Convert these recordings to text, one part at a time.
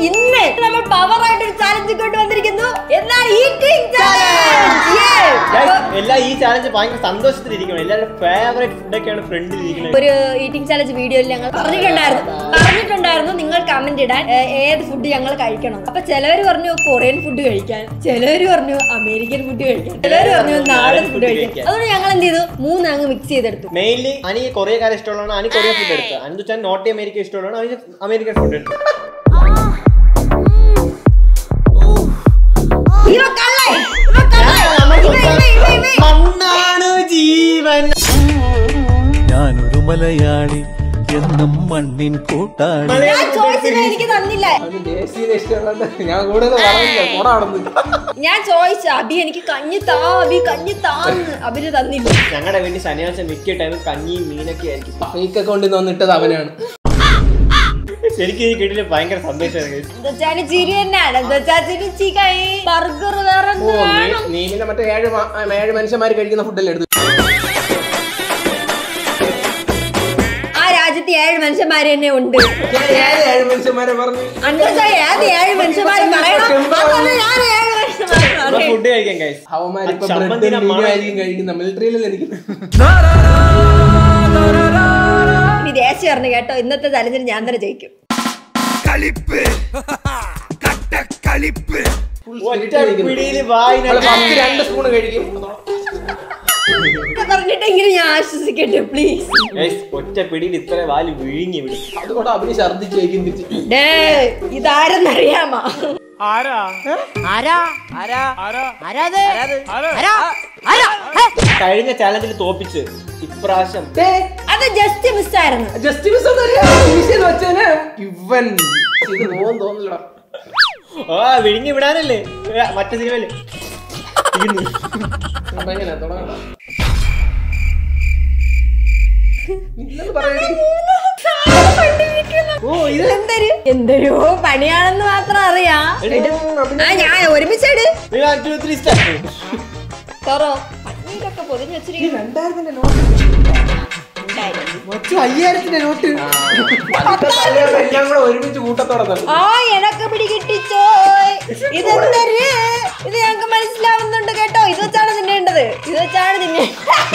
ഇന്ന് നമ്മൾ പവർ ആയിട്ട് ഒരു ചാലഞ്ച് കൊണ്ട് വന്നിരിക്കുന്നു എന്നാൽ ഈറ്റിംഗ് Guys, എല്ലാ ഈ ചാലഞ്ച് ഭയങ്കര സന്തോഷത്തിലിരിക്കണം എല്ലാവരുടെ ഫേവറേറ്റ് ഫുഡൊക്കെയാണ് ഫ്രണ്ടിൽ ഇരിക്കുന്നത് ഒരു ഈറ്റിംഗ് ചാലഞ്ച് വീഡിയോയിൽ ഞങ്ങൾ പറഞ്ഞിട്ടുണ്ടായിരുന്നു പറഞ്ഞിട്ടുണ്ടായിരുന്നു നിങ്ങൾ കമന്റ് ഇടാൻ ഏ, ഏത് ഫുഡ് ഞങ്ങൾ കഴിക്കണം അപ്പൊ ചിലവര് പറഞ്ഞു കൊറിയൻ ഫുഡ് കഴിക്കാൻ ചിലവര് പറഞ്ഞു അമേരിക്കൻ ഫുഡ് കഴിക്കാൻ ചിലവര് പറഞ്ഞു നാടൻ ഫുഡ് കഴിക്കാൻ അതുകൊണ്ട് ഞങ്ങൾ എന്ത് ചെയ്തു മൂന്ന് അങ്ങ് മിക്സ് ചെയ്തെടുത്തു മെയിൻലി അനി കൊറിയക്കാരെ ഇഷ്ടമുള്ളതാണ് അനി കൊറിയൻ ഫുഡ് എടുത്തത് അനി വെച്ചാൽ നോർത്ത് അമേരിക്ക ഇഷ്ടമുള്ളതാണ് അവന് അമേരിക്കൻ ഫുഡ് എടുത്തത് ഇവ കള്ളേ, ഇവ കള്ളേ. ഇവ, ഇവ, ഇവ, ഇവ. മണ്ണാണ് ജീവൻ ഞാനൊരു മലയാളി എന്നും മണ്ണിൻ കൂട്ടാളി ഞാൻ ചോദിച്ചില്ല എനിക്ക് തന്നില്ല അവന് ദേശീയ ഇഷ്ടമുള്ളത് ഞാൻ കൂടുതൽ പറഞ്ഞില്ല പോടാ അവിടെ നിന്ന് ഞാൻ ചോദിച്ചു അബി എനിക്ക് കഞ്ഞി താ അബി കഞ്ഞി താന്ന് അബിന് തന്നില്ല ഞങ്ങളുടെ വേണ്ടി ശനിയാഴ്ച മിക്ക ടൈം കഞ്ഞിയും മീനൊക്കെ ആയിരിക്കും ഫേക്ക് അക്കൗണ്ടിൽ നിന്ന് വന്നിട്ടത് അവനാണ് ശരിക്കും ഈ കിട്ടില് ഭയങ്കര സന്തോഷമാണ് guys. എന്താച്ചാല് ചിരി തന്നെയാണ് എന്താച്ചാ ചിരിച്ചി കൈ ബർഗർ വേറെ എന്ത് ഓ വേണം? നീ പിന്നെ മറ്റേ ഏഴ് മ- ആ, ഏഴ് മനുഷ്യന്മാര് കഴിക്കുന്ന ഫുഡല്ലേ എടുത്തു ആ രാജ്യത്ത് ഏഴ് മനുഷ്യന്മാര് തന്നെ ഉണ്ട് ഞാൻ ഏഴ് ഏഴ് മനുഷ്യന്മാരെ പറഞ്ഞു എന്താച്ചാ ഏത് ഏഴ് മനുഷ്യന്മാര് പറയണം അതൊന്ന് ഞാൻ ഏഴ് മനുഷ്യന്മാര് അപ്പൊ പറയും. ഫുഡ് കഴിക്കാം ഗൈസ് അവന്മാർ ഇപ്പൊ ചമ്മന്തിയുടെ ബ്രെഡ് മണം. ആയിരിക്കും കഴിക്കുന്ന മിലിറ്ററിയിലല്ലേ എനിക്ക് ഇനി ദേശീയ പറഞ്ഞു കേട്ടോ ഇന്നത്തെ ചലഞ്ചിന് ഞാൻ തന്നെ ജയിക്കും ഒറ്റ പിടിയില് വായിന ഫസ്റ്റ് രണ്ട് സ്പൂൺ കഴിക്കും ഇത് പറഞ്ഞിട്ടെങ്കിലും ഞാൻ ആശ്വസിക്കട്ടെ പ്ലീസ് Guys, ഒറ്റ പിടിയിൽ ഇത്ര വാല് വിഴുങ്ങി വിടും അതുകൊണ്ട് അവന് ഛർദ്ദിച്ച് കഴിക്കും തിരിച്ച് ഡേ ഇതാരെന്നറിയാമോ കഴിഞ്ഞ ചാലഞ്ചിൽ തോപ്പിച്ച് ഇപ്രാവശ്യം അത് ജസ്റ്റ് മിസ്സായിരുന്നു ജസ്റ്റ് മിസ് ഫിനിഷ് വെച്ചേനെ ഇവൻ ഇത് തോന്നും തോന്നില്ലടാ ആ വിഴുങ്ങി വിടാനല്ലേ ഏ, മറ്റേ സിനിമയില് എങ്ങനെ തുടങ്ങണ്ട ഇല്ലെന്ന് പറയടി ഓ ഇത് എന്തൊരു എന്തൊരു പണിയാണെന്ന് മാത്രം അറിയാം ആ ഞാൻ ഒരുമിച്ചെട് One, two, three, start. തോറോ പന്നീരൊക്കെ പൊതിഞ്ഞ് വെച്ചിരിക്കുന്നു രണ്ടായിരത്തിന്റെ നോട്ട് മച്ചു അയ്യായിരത്തിന്റെ നോട്ട് എല്ലാം കൂടെ ഒരുമിച്ച് കൂട്ടത്തോടെ തന്നു ആ എനക്ക് പിടികിട്ടിച്ചോ ഇതെന്തര് ഇത് ഞങ്ങൾക്ക് മനസ്സിലാവുന്നുണ്ട് കേട്ടോ ഇത് വെച്ചാണ് തിന്നേണ്ടത് ഇത് വെച്ചാണ് തിന്നേ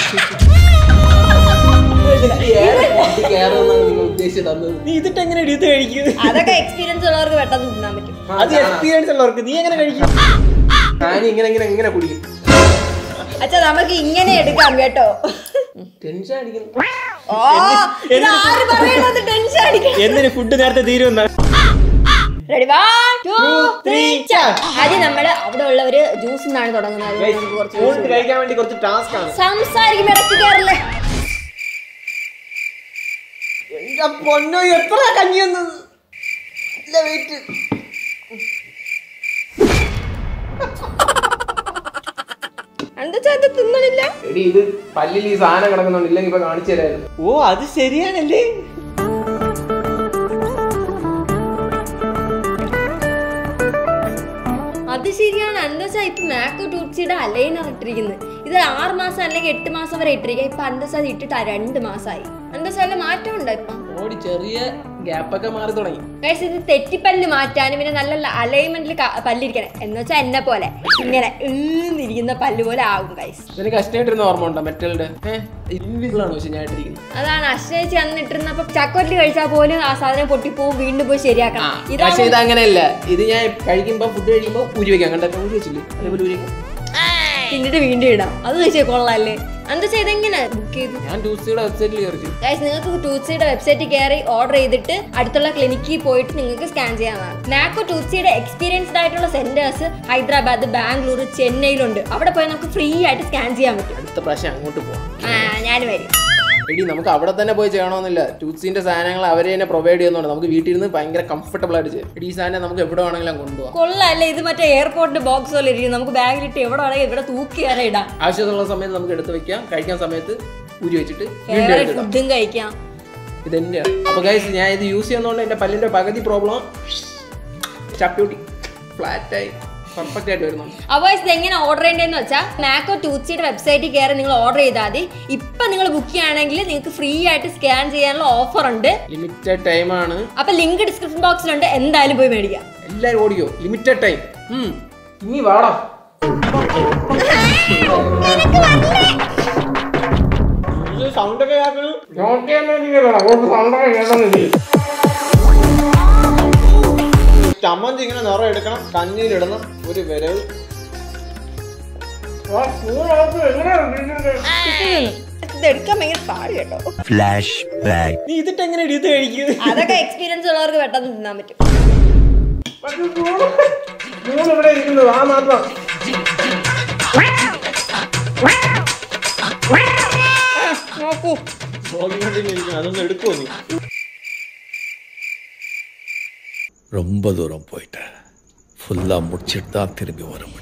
കയറുമെന്നാണ് നിങ്ങൾ ഉദ്ദേശിച്ച് തന്നത് നീ ഇതിട്ട് എങ്ങനെ എടുത്ത് കഴിക്കും അതൊക്കെ എക്സ്പീരിയൻസ് ഉള്ളവർക്ക് പെട്ടെന്ന് തിന്നാൻ പറ്റും അത് എക്സ്പീരിയൻസ് ഉള്ളവർക്ക് നീ എങ്ങനെ കഴിക്കും ഞാൻ ഇങ്ങനെ ഇങ്ങനെ ഇങ്ങനെ കുടിക്കും അച്ഛാ നമുക്ക് ഇങ്ങനെ എടുക്കാം കേട്ടോ ടെൻഷൻ അടിക്കുന്നു ഓ ഇത് ആര് പറയണത് ടെൻഷൻ അടിക്കണം എന്തിന് ഫുഡ് നേരത്തെ തീരുമെന്ന ready one two three three, ആദ്യം നമ്മള് അവിടെ ഉള്ളവര് ജ്യൂസ് നിന്നാണ് തുടങ്ങുന്നത് അതുകൊണ്ട് നമുക്ക് കുറച്ച് juice ഊണിട്ട് കഴിക്കാൻ വേണ്ടി കുറച്ച് ടാസ്ക് ആണ് സംസാരിക്കുമ്പോ ഇടയ്ക്ക് കയറില്ലേ എന്റെ പൊന്നോ എത്ര കഞ്ഞിയൊന്ന് വെയിറ്റ് എന്താ ഇത് തിന്നണില്ല എടി ഇത് പല്ലിൽ ഈ സാധനം കിടക്കുന്നുണ്ട് ഇല്ലെങ്കിൽ ഇപ്പൊ കാണിച്ചു തരായിരുന്നു ഓ അത് ശരിയാണല്ലേ അത് ശരിയാണ് എന്താ വെച്ചാൽ ഇപ്പൊ മാക്കോ ടൂട്സിയുടെ അലൈനർ ഇട്ടിരിക്കുന്നത് ഇത് ആറ് മാസം അല്ലെങ്കിൽ എട്ട് മാസം വരെ ഇട്ടിരിക്കുക ഇപ്പൊ അന്തസാ ഇട്ടിട്ട് ആ രണ്ട് മാസമായി അന്തസാല മാറ്റം ഉണ്ടോ ഇപ്പൊ ഓടി ചെറിയ ഗ്യാപ്പൊക്കെ മാറി തുടങ്ങി ഗൈസ് ഇത് തെറ്റിപ്പല്ല് മാറ്റാനും പിന്നെ നല്ല അലൈൻമെന്റിൽ പല്ലിരിക്കണം എന്ന് വെച്ചാൽ എന്നെ പോലെ ഇങ്ങനെ ഇരിക്കുന്ന പല്ല് പോലെ ആകും ഗൈസ് നിനക്ക് കഷ്ടമായിട്ടിരുന്ന ഓർമ്മ ഉണ്ടോ മെറ്റലിന്റെ ഏഹ് ഇൻവിസിബിൾ ആണ് പക്ഷെ ഞാൻ ഇട്ടിരിക്കുന്നത് അതാണ് അശ്വയിച്ച് അന്ന് ഇട്ടിരുന്നപ്പോ ചക്കോറ്റിൽ കഴിച്ചാൽ പോലും ആ സാധനം പൊട്ടിപ്പോവും വീണ്ടും പോയി ശരിയാക്കണം പക്ഷെ ഇതാണ് ഇത് അങ്ങനെയല്ല ഇത് ഞാൻ കഴിക്കുമ്പോ ഫുഡ് കഴിക്കുമ്പോ ഊരി വെക്കാം കണ്ടോ ഊരി വെച്ചില്ലേ അതേപോലെ ഊരി വെക്കാം തിന്നിട്ട് വീണ്ടും ഇടാം അത് വെച്ചാൽ കൊള്ളാല്ലേ എന്താ വെച്ചാൽ ഇതെങ്ങനെ ബുക്ക് ചെയ്തു ഞാൻ ടൂസിയുടെ വെബ്സൈറ്റിൽ കയറി ഗൈസ് നിങ്ങൾക്ക് ടൂത്സിയുടെ വെബ്സൈറ്റിൽ കയറി ഓർഡർ ചെയ്തിട്ട് അടുത്തുള്ള ക്ലിനിക്കിൽ പോയിട്ട് നിങ്ങൾക്ക് സ്കാൻ ചെയ്യാവുന്നതാണ് മാക്കോ ടൂത്സിയുടെ എക്സ്പീരിയൻസ്ഡ് ആയിട്ടുള്ള സെന്റേഴ്സ് ഹൈദരാബാദ് ബാംഗ്ലൂർ ചെന്നൈയിലുണ്ട് അവിടെ പോയി നമുക്ക് ഫ്രീ ആയിട്ട് സ്കാൻ ചെയ്യാൻ പറ്റും അടുത്ത പ്രാവശ്യം അങ്ങോട്ട് പോവാം ആ ഞാൻ വരും എടി നമുക്ക് അവിടെ തന്നെ പോയി ചെയ്യണമെന്നില്ല ടൂത്സിന്റെ സാധനങ്ങൾ അവരെ തന്നെ പ്രൊവൈഡ് ചെയ്യുന്നുണ്ട് നമുക്ക് വീട്ടിൽ ഇരുന്ന് ഭയങ്കര കംഫർട്ടബിൾ ആയിട്ട് ചെയ്യാം എടി ഈ സാധനം നമുക്ക് എവിടെ വേണമെങ്കിലും കൊണ്ടുപോകാം കൊള്ളാല്ലേ ഇത് മറ്റേ എയർപോർട്ടിന്റെ ബോക്സ് പോലെ ഇരിക്കും നമുക്ക് ബാഗിലിട്ട് എവിടെ വേണമെങ്കിൽ ഇവിടെ തൂക്കി വരെ ഇടാം ആവശ്യമുള്ള സമയത്ത് നമുക്ക് എടുത്ത് വെക്കാം കഴിക്കാൻ സമയത്ത് ഊരി വെച്ചിട്ട് വീണ്ടും ഫേവറേറ്റ് എടുത്തിടാം ഫുഡും കഴിക്കാം ഇത് തന്നെയാണ് അപ്പൊ ഗൈസ് ഞാൻ ഇത് യൂസ് ചെയ്യുന്നതുകൊണ്ട് എന്റെ പല്ലിന്റെ പകുതി പ്രോബ്ലം ചപ്പ്യൂട്ടി ഫ്ലാറ്റായി പെർഫെക്റ്റ് ആയിട്ട് വരുന്നുണ്ട് അപ്പോൾ ഇത് എങ്ങനെ ഓർഡർ ചെയ്യേണ്ടതെന്ന് വെച്ചാൽ മാക്കോ ടൂച്ചിയുടെ വെബ്സൈറ്റിൽ കയറി നിങ്ങൾ ഓർഡർ ചെയ്താൽ മതി ഇപ്പൊ നിങ്ങൾ ബുക്ക് ചെയ്യുകയാണെങ്കിൽ നിങ്ങൾക്ക് ഫ്രീ ആയിട്ട് സ്കാൻ ചെയ്യാനുള്ള ഓഫർ ഉണ്ട് ലിമിറ്റഡ് ടൈമാണ് അപ്പൊ ലിങ്ക് ഡിസ്ക്രിപ്ഷൻ ബോക്സിലുണ്ട് എന്തായാലും പോയി മേടിക്കാം എല്ലാരും ഓടിക്കോ ലിമിറ്റഡ് ടൈം ഇനി വാടാ സൗണ്ട് ഒക്കെ കേൾക്കണം ചമ്മന്തി ഇങ്ങനെ നിറം എടുക്കണം കഞ്ഞിയിലിടണം ഒരു വിരവ് ഇത് എടുക്കാൻ ഭയങ്കര പാട് കേട്ടോ ഫ്ലാഷ് നീ ഇതിട്ട് എങ്ങനെ ഇത് കഴിക്കും അതൊക്കെ എക്സ്പീരിയൻസ് ഉള്ളവർക്ക് പെട്ടെന്ന് തിന്നാൻ പറ്റും ഇവിടെ ഇരിക്കുന്നത് ആ മാത്രം നോക്കൂ നോക്കിക്കൊണ്ടിരിക്കണം അതൊന്നും എടുക്കുമോ നീ ரொம்ப தூரம் போயிட்டேன் ஃபுல்லா முடிச்சிட்டு தான் திரும்பி வர முடியும்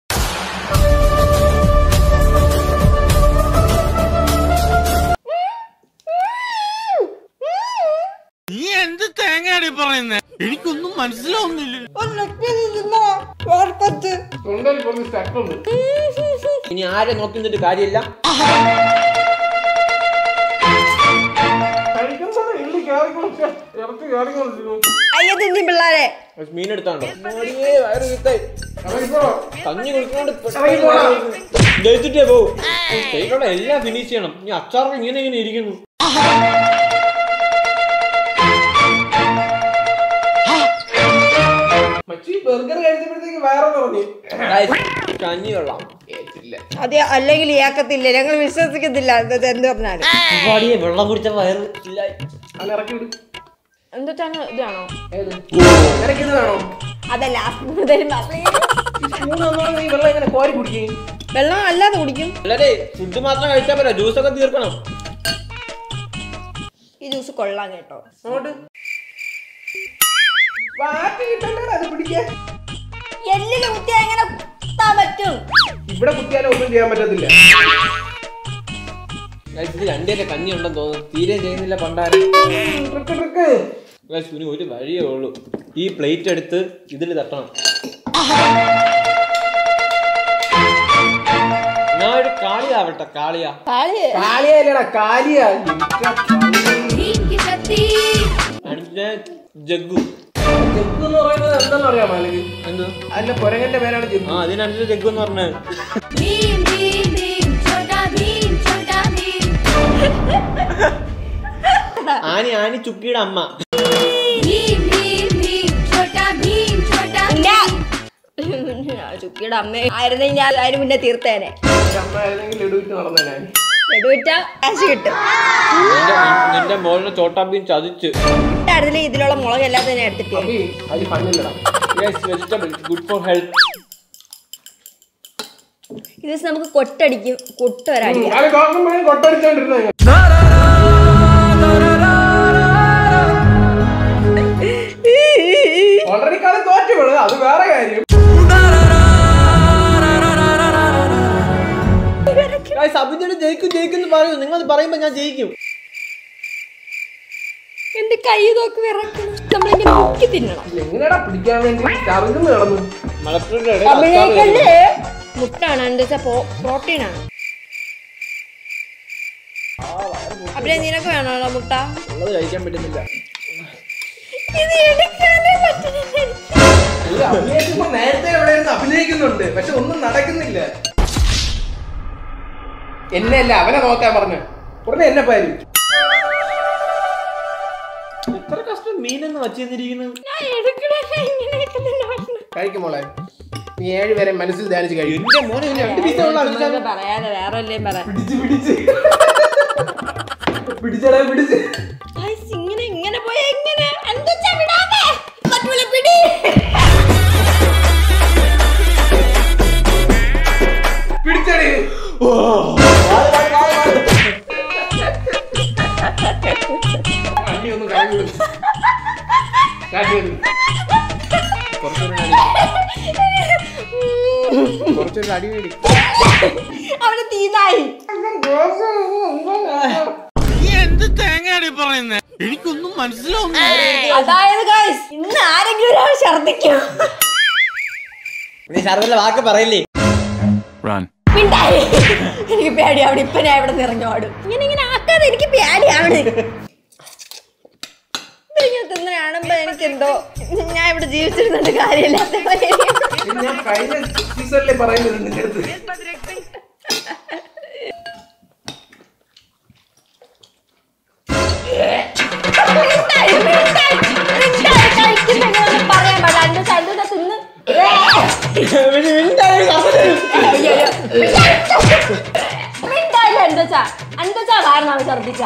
തൊണ്ടയിൽ കുറച്ച് സ്റ്റക്ക് ഉണ്ട് ഇനി ആരെ നോക്കി നിന്നിട്ട് കാര്യമില്ല കഴിക്കുന്ന ഇള്ളി കയറിക്കൊണ്ട് ഇറച്ചി കയറിക്കൊണ്ടിരിക്കുന്നു അയ്യോ തിന്നി പിള്ളാരെ മീൻ എടുത്താണ്ടോ വയറ് വിത്തായി കഞ്ഞി കുടിക്കണോണ്ട് ഇറങ്ങി പോടാ. ജയിച്ചിട്ടേ പോവും ചെയ്തോടെ എല്ലാം ഫിനിഷ് ചെയ്യണം ഇനി അച്ചാറിൽ ഇങ്ങനെ ഇങ്ങനെ ഇരിക്കുന്നു മച്ചി ബർഗർ കഴിച്ചപ്പോഴത്തേക്ക് വയറ് പറഞ്ഞു കഞ്ഞി വെള്ളം ഏറ്റില്ല അതെ അല്ലെങ്കിൽ ഇയാക്കത്തില്ല ഞങ്ങൾ വിശ്വസിക്കത്തില്ല ഇത് എന്ത് പറഞ്ഞാലും പാടിയെ വെള്ളം കുടിച്ച വയറ് ഇല്ലായി അത് ഇറക്കി വിടും എന്തൊക്കെയാണ് ഇതാണോ ഏത് നിനക്കിത് വേണോ അതെ ലാസ്റ്റ് മുതൽ സ്പൂൺ തന്നോണ്ട് നീ വെള്ളം ഇങ്ങനെ കോരി കുടിക്കും വെള്ളം അല്ലാതെ കുടിക്കും അല്ലേ ഫുഡ് മാത്രം കഴിച്ചാൽ പോരാ ജ്യൂസ് ഒക്കെ തീർക്കണം ഈ ജ്യൂസ് കൊള്ളാം കേട്ടോ അങ്ങോട്ട് വാറ്റി കിട്ടണ്ടേ അത് പിടിക്കാൻ എല്ലില് കുത്തിയാ എങ്ങനെ കുത്താൻ പറ്റും ഇവിടെ കുത്തിയാലും ഒന്നും ചെയ്യാൻ പറ്റത്തില്ല Guys, ഇത് രണ്ടേരെ കഞ്ഞി ഉണ്ടെന്ന് തോന്നുന്നു തീരെ ചെയ്യുന്നില്ല പണ്ടാരം ട്രിക്ക് ട്രിക്ക് Guys, ഇനി ഒരു വഴിയേ ഉള്ളൂ ഈ പ്ലേറ്റ് എടുത്ത് ഇതിൽ തട്ടണം ഞാൻ ഒരു കാളിയാവട്ടെ കാളിയാ കാളി കാലിയല്ലടാ കാലിയാ അടുത്ത ജഗ്ഗു ജഗ്ഗു എന്ന് പറയുന്നത് എന്താണെന്ന് അറിയാമോ അല്ലെങ്കിൽ എന്ത് അതിന്റെ പൊരങ്ങന്റെ പേരാണ് ജഗ്ഗു ആ അതിനനുസരിച്ച് ജഗ്ഗു എന്ന് പറഞ്ഞത് भीम भीम भीम छोटा भीम छोटा भीम ആനി ആനി ചുക്കിയുടെ അമ്മ भीम भीम भीम छोटा भीम छोटा ഇല്ല ചുക്കിയുടെ അമ്മ ആയിരുന്നെങ്കിൽ ഞാൻ അതിന് മുന്നേ തീർത്തേനെ അമ്മ ആയിരുന്നെങ്കിൽ ലഡുവിറ്റ് നടന്നേനെ എടുവിറ്റ കാശ് കിട്ടും നിന്റെ നിന്റെ മോളിനെ ചോട്ടാബീൻ ചതിച്ച് ഇട്ടായിരുന്നില്ല ഇതിലുള്ള മുളക് എല്ലാം തന്നെ എടുത്തിട്ട് അഭി അതിൽ ഫണ്ണില്ലടാ വെജിറ്റബിൾ ഗുഡ് ഫോർ ഹെൽത്ത് ഇത് വെച്ച് നമുക്ക് കൊട്ടടിക്കും കൊട്ട് വരെ അടിക്കാം അത് നോക്കുമ്പോഴും കൊട്ടടിച്ചോണ്ടിരുന്ന ഓൾറെഡി കളി തോറ്റു വീണു അത് വേറെ കാര്യം അഭിനയുടെ ജയിക്കും ജയിക്കും എന്ന് പറയൂ നിങ്ങൾ പറയുമ്പോ ഞാൻ ജയിക്കും എന്റെ കൈ നോക്കി വിറക്കണം നമ്മളിങ്ങനെ മുക്കി തിന്നണം എങ്ങനെയാടാ പിടിക്കാൻ വേണ്ടി ചറുകുന്നു കിടന്നു മലപ്പുറയുടെ ഇടയിൽ അച്ചാറ് അഭിനയിക്കല്ലേ വരുന്നു. മുട്ടാണ് എന്താ വെച്ചാ പ്രോട്ടീൻ ആണ് അഭിനയ നിനക്ക് വേണോ മുട്ട ഉള്ളത് കഴിക്കാൻ പറ്റുന്നില്ല ഇത് എടുക്കാനേ പറ്റുന്നില്ല എനിക്ക്. അല്ല അഭിനയിക്കുമ്പോ നേരത്തെ എവിടെ ഇരുന്ന് അഭിനയിക്കുന്നുണ്ട് പക്ഷെ ഒന്നും നടക്കുന്നില്ല എന്നെ അല്ല അവനെ നോക്കാൻ പറഞ്ഞു ഉടനെ എന്നെ പാരി ഇത്ര കഷ്ടം മീനെന്ന് വച്ചിരുന്നിരിക്കുന്നു ഞാൻ എടുക്കണല്ലേ ഇങ്ങനെയൊക്കെ തന്നെ പറഞ്ഞു. കഴിക്കും മോളെ നീ ഏഴ് പേരെ മനസ്സിൽ ധ്യാനിച്ച് കഴിയും എന്റെ മോനെ ഇതിന് രണ്ട് പീസേ ഉള്ളൂ ഇതൊക്കെ പറയാതെ വേറെ വല്ലതും പറയാം പിടിച്ച് പിടിച്ച് പിടിച്ചടാ പിടിച്ച് Guys, ഇങ്ങനെ ഇങ്ങനെ പോയാ എങ്ങനെ എന്താ വിടാമേ പറ്റൂല പിടി പിടിച്ചടി വണ്ടി ഒന്ന് കറങ്ങി വിടും. കാറ്റ് വരും. കുറച്ചൊരു അടി കുറച്ചൊരു അടി വേടി അവിടെ തീനായി അതായത് ഗൈസ് ഇന്ന് ആരെങ്കിലും ഒരാൾ ഛർദിക്കും നീ ശരതല്ല വാക്ക് പറയില്ലേ Run. മിണ്ടായി. എനിക്ക് പേടിയാവണം ഇപ്പൊ ഞാൻ ഇവിടെ നിറഞ്ഞു പാടും ഇങ്ങനെ ഇങ്ങനെ ആക്കാതെ എനിക്ക് പേടിയാവണ് ഇങ്ങനെ തിന്ന് കാണുമ്പോ എനിക്കെന്തോ ഞാൻ ഇവിടെ ജീവിച്ചിരുന്നിട്ട് കാര്യമില്ലാത്ത പോലെ ഞാൻ കഴിഞ്ഞ സീസണിലെ പറയുന്നത് നിന്റെ അടുത്ത് മിണ്ടായി, മിണ്ടായി, മിണ്ടായി, കഴിക്കുന്ന എങ്ങനെയാണെന്ന് പറയാൻ പാടില്ല. എന്റെ ചതുര തിന്ന് അയ്യോ, മിണ്ടായില്ല എന്തച്ചാ എന്തച്ചാ കാരണമാണ് ഛർദിച്ച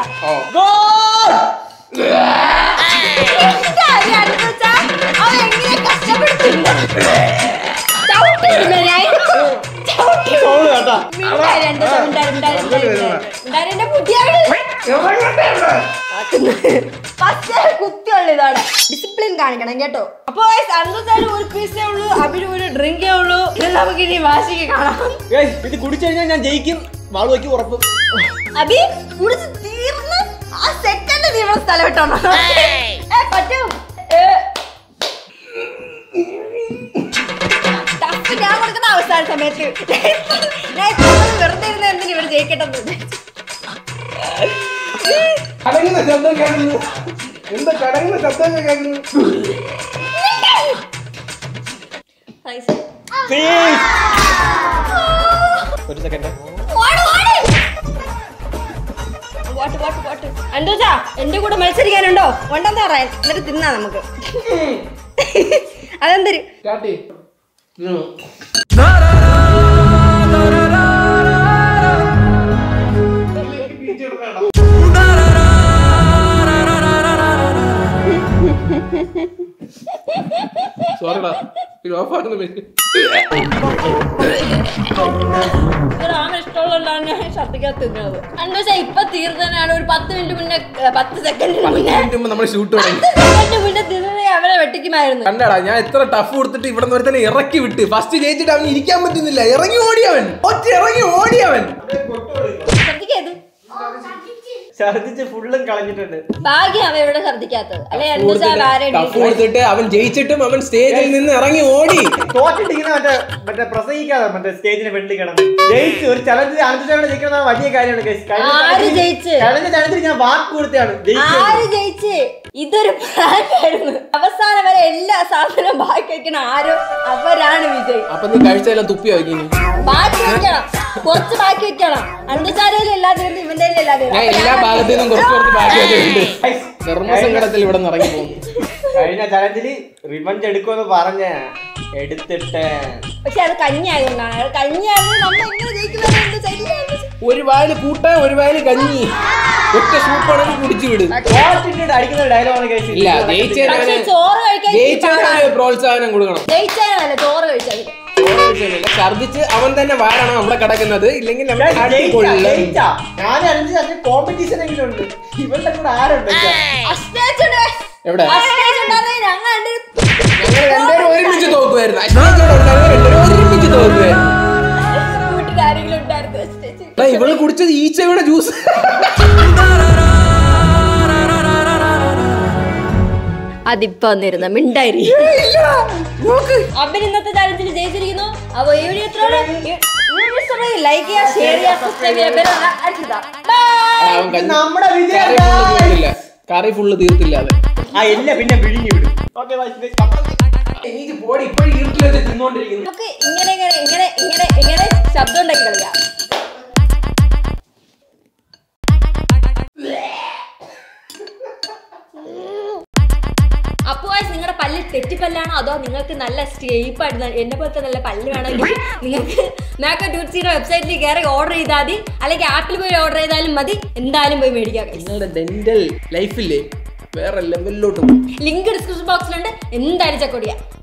മിണ്ടായി എന്തച്ചാ അവൻ എങ്ങനെ കഷ്ടപ്പെടുത്തില്ല ചവിട്ടിയിടുന്നു ഞാൻ ചവിട്ടി മിണ്ടായി എന്തച്ചാ മിണ്ടായി മിണ്ടായി മിണ്ടായി മിണ്ടായി എന്റെ കുട്ടിയാണ് പക്ഷേ കുത്തിയുള്ള ഇതാണ് ഡിസിപ്ലിൻ കാണിക്കണം കേട്ടോ അപ്പൊ സന്തോഷാലും ഒരു പീസേ ഉള്ളൂ അഭിന് ഒരു ഡ്രിങ്കേ ഉള്ളൂ ഇത് നമുക്ക് ഇനി വാശിക്ക് കാണാം Guys, ഇത് കുടിച്ചു കഴിഞ്ഞാൽ ഞാൻ ജയിക്കും വാള് വയ്ക്കും ഉറപ്പ് അഭി കുടിച്ച് തീർന്ന് ആ സെക്കൻഡ് നീ ഇവിടെ സ്ഥലം വിട്ടോ പറ്റും ഏ. ടഫ് ഞാൻ കൊടുക്കുന്ന അവസാന സമയത്ത് ഞാൻ ഇപ്പൊ വെറുതെ ഇരുന്ന് എന്തിനും ഇവിടെ ജയിക്കട്ടെ കടങ്ങുന്ന ശബ്ദം കേൾക്കുന്നു എന്താ കടങ്ങുന്ന ശബ്ദം കേൾക്കുന്നു ഒരു സെക്കൻഡ് വാട്ട് വാട്ട് വാട്ട് എന്തോച്ചാ എന്റെ കൂടെ മത്സരിക്കാനുണ്ടോ ഉണ്ടെന്ന് പറയാൻ എന്നിട്ട് തിന്നാ നമുക്ക് അതെന്തര് കാട്ടി സോറിടാ ഇത് ഓഫായിരുന്നു രാമ ഇഷ്ടമുള്ളതാണ് ഞാൻ ഛർദിക്കാത്ത തിന്നത് എന്തോച്ചാ ഇപ്പൊ തീർത്തനാണ് ഒരു പത്ത് മിനിറ്റ് മുന്നേ ഏ, പത്ത് സെക്കൻഡിന് മുന്നേ നമ്മൾ ഷൂട്ട് തുടങ്ങി പത്ത് സെക്കൻഡ് മുന്നേ തിന്നത് അവരെ വെട്ടിക്കുമായിരുന്നു കണ്ടടാ ഞാൻ എത്ര ടഫ് കൊടുത്തിട്ട് ഇവിടെ നിന്ന് ഒരുത്തനെ ഇറക്കി വിട്ട് ഫസ്റ്റ് ജയിച്ചിട്ട് അവന് ഇരിക്കാൻ പറ്റുന്നില്ല ഇറങ്ങി ഓടിയവൻ ഒറ്റ ഇറങ്ങി ഓടിയവൻ ഛർദിക്കത് ഛർദിച്ച് ഫുള്ളും കളഞ്ഞിട്ടുണ്ട് ഭാഗ്യം അവ ഇവിടെ ഛർദിക്കാത്തത് അല്ലെ എന്തോച്ചാ ആരെ ടഫ് കൊടുത്തിട്ട് അവൻ ജയിച്ചിട്ടും അവൻ സ്റ്റേജിൽ നിന്ന് ഇറങ്ങി ഓടി തോറ്റിട്ട് ഇങ്ങനെ മറ്റേ മറ്റേ പ്രസംഗിക്കാതെ മറ്റേ സ്റ്റേജിന് വെള്ളി കിടന്ന് ജയിച്ച് ഒരു ചലഞ്ച് അഞ്ചാണ് ജയിക്കുന്ന വലിയ കാര്യമാണ് guys. കഴിഞ്ഞ ആര് challenge- ജയിച്ച്? കഴിഞ്ഞ ചലഞ്ചിൽ ഞാൻ വാക്ക് കൊടുത്തതാണ് ജയിച്ചത് ആര് ജയിച്ച് ഇതൊരു prank ആയിരുന്നു അവസാനം വരെ എല്ലാ സാധനവും ബാക്കി വെക്കണ ആരോ അവരാണ് വിജയ് അപ്പൊ നീ കഴിച്ചതെല്ലാം തുപ്പി വയ്ക്കി ബാക്കി വെക്കണം കുറച്ച് ബാക്കി വെക്കണം അന്തസാരയിൽ എല്ലാത്തിനും ഇവന്റെ എല്ലാത്തിനും ഞാൻ എല്ലാ ഭാഗത്തു നിന്നും കുറച്ച് കുറച്ച് ബാക്കി വെച്ചിട്ടുണ്ട് ധർമ്മസങ്കടത്തിൽ ഇവിടെ നിന്ന് ഇറങ്ങി പോകുന്നു കഴിഞ്ഞ ചലഞ്ചിൽ റിവഞ്ച് എടുക്കുമെന്ന് പറഞ്ഞ എടുത്തിട്ട് പക്ഷെ അത് കഞ്ഞി ആയതുകൊണ്ടാണ് അത് കഞ്ഞി ആയത് നമ്മൾ എങ്ങനെ ജയിക്കുന്നത് എന്ത് ശരിയാണ് ഒരു വായില് കൂട്ട ഒരു വായില് കഞ്ഞി ഒറ്റ സൂപ്പാണെങ്കിൽ കുടിച്ചു വിട് തോറ്റിട്ട് അടിക്കുന്ന ഡയലോഗാണ് കഴിച്ചു ഇല്ല ജയിച്ചതിന് പക്ഷെ അവന് ചോറ് കഴിക്കാൻ ജയിച്ചതിന് അവന് പ്രോത്സാഹനം കൊടുക്കണം ജയിച്ചാലല്ല ചോറ് കഴിച്ചത് ഛർദിച്ച് അവൻ തന്നെ വാരണം അവിടെ കിടക്കുന്നത് ഇല്ലെങ്കിൽ നമ്മൾ അടികൊള്ളും ഞാൻ അഞ്ച് അതിന് കോമ്പറ്റീഷൻ എങ്കിലും ഉണ്ട് ഇവരുടെ കൂടെ ആരുണ്ട് അസ്റ്റേജുണ്ട് എവിടെ അസ്റ്റേജ് ഉണ്ടായിരുന്നെങ്കിൽ ഞങ്ങൾ രണ്ട് ഞങ്ങൾ രണ്ടുപേരും ഒരുമിച്ച് തോക്കുമായിരുന്നു അശ്വതിയോട് ഉണ്ടായിരുന്ന രണ്ടുപേരും ഒരുമിച്ച് തോക്കുമായിരുന്നു വീട്ടിലാരെങ്കിലും ഉണ്ടായിരുന്നു അസ്റ്റേജ് എടാ, ഇവള് കുടിച്ചത് ഈച്ചയുടെ ജ്യൂസ് അതിപ്പോ വന്നിരുന്ന മിണ്ടായി അബിൻ ഇന്നത്തെ ചാലഞ്ചിൽ ജയിച്ചിരിക്കുന്നു അപ്പൊ ഈ വീഡിയോ എത്ര ലൈക്ക് ചെയ്യുക ഷെയർ ചെയ്യുക സബ്സ്ക്രൈബ് ചെയ്യുക അടിച്ചതാ അവൻ കഞ്ഞി നമ്മുടെ വിജയം കറി ഫുള്ള് തീർത്തില്ല കറി ഫുള്ള് തീർത്തില്ല അവൻ ആ ഇല്ല പിന്നെ വിഴിഞ്ഞു വിടും ഓക്കെ എനിക്ക് പോടി ഇപ്പോഴും ഇരുട്ടിൽ വെച്ച് തിന്നോണ്ടിരിക്കുന്നു നമുക്ക് ഇങ്ങനെ ഇങ്ങനെ ഇങ്ങനെ ഇങ്ങനെ ഇങ്ങനെ ശബ്ദം ഉണ്ടാക്കി കളിക്കാം അപ്പോൾ നിങ്ങളുടെ പല്ല് തെറ്റിപ്പല്ലാണോ അതോ നിങ്ങൾക്ക് നല്ല സ്റ്റേപ്പ് ആയിട്ട് എന്നെ പോലത്തെ നല്ല പല്ല് വേണമെങ്കിൽ നിങ്ങൾക്ക് മേക്കപ്പ് ട്യൂട്ട്സിയുടെ വെബ്സൈറ്റിൽ കയറി ഓർഡർ ചെയ്താൽ മതി അല്ലെങ്കിൽ ആപ്പിൽ പോയി ഓർഡർ ചെയ്താലും മതി എന്തായാലും പോയി മേടിക്കാം നിങ്ങളുടെ ഡെന്റൽ ലൈഫില്ലേ വേറെ ലെവലിലോട്ട് ലിങ്ക് ഡിസ്ക്രിപ്ഷൻ ബോക്സിലുണ്ട് എന്തായാലും ചെക്ക് ചെയ്യാം